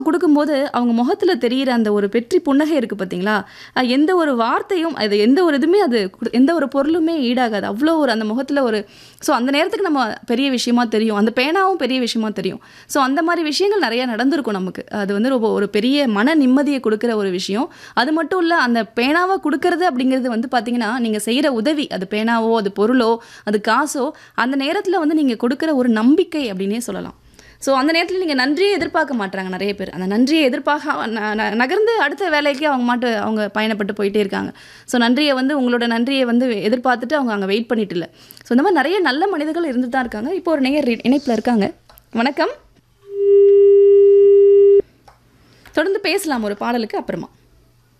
குடுக்கும்போது, அவங்க முகத்துல தெரியிற அந்த ஒரு வெற்றி புன்னகை இருக்கு பார்த்தீங்களா? அ எந்த ஒரு வார்த்தையும் அது எந்த ஒரு இதுவுமே அது குடு எந்த ஒரு பொருளுமே ஈடாகாது. அவ்ளோ ஒரு அந்த முகத்துல ஒரு ஸோ அந்த நேரத்துக்கு நம்ம பெரிய விஷயமா தெரியும். அந்த பேனாவும் பெரிய விஷயமா தெரியும். ஸோ அந்த மாரி விஷயங்கள் நெறைய நடந்திருக்கும் நமக்கு. அது வந்து ரொம்ப ஒரு பெரிய மன நிம்மதிய குடுக்குற ஒரு விஷயம். அது மட்டும் இல்ல, அந்த பேனாவ குடுக்கறது அப்படிங்கிறது வந்து பார்த்தீங்கன்னா, நீங்க செய்ற உதவி. அது பேனாவோ, அது பொருளோ, அது காசோ, அந்த நேரத்துல வந்து நீங்க கொடுக்குற ஒரு நம்பிக்கை அப்படின்னே சொல்லலாம். ஸோ அந்த நேரத்துல நீங்க நன்றியே எதிர்பார்க்க மாட்றாங்க நெறைய பேர். அந்த நன்றிய எதிர்பார்க்க ந ந நகர்ந்து அடுத்த வேலைக்கு அவங்க பாட்டு அவங்க பயணப்பட்டு போயிட்டே இருக்காங்க. ஸோ நன்றிய வந்து உங்களோட நன்றிய வந்து எதிர்பார்த்துட்டு அவங்க அங்க வெயிட் பண்ணிட்டு இல்ல. ஸோ இந்த மாரி நெறைய நல்ல மனிதர்கள் இருந்துட்டு தான் இருக்காங்க. இப்போ ஒரு நேயர் இணைப்புல இருக்காங்க. வணக்கம். தொடர்ந்து பேசலாம் ஒரு பாடலுக்கு அப்புறமா.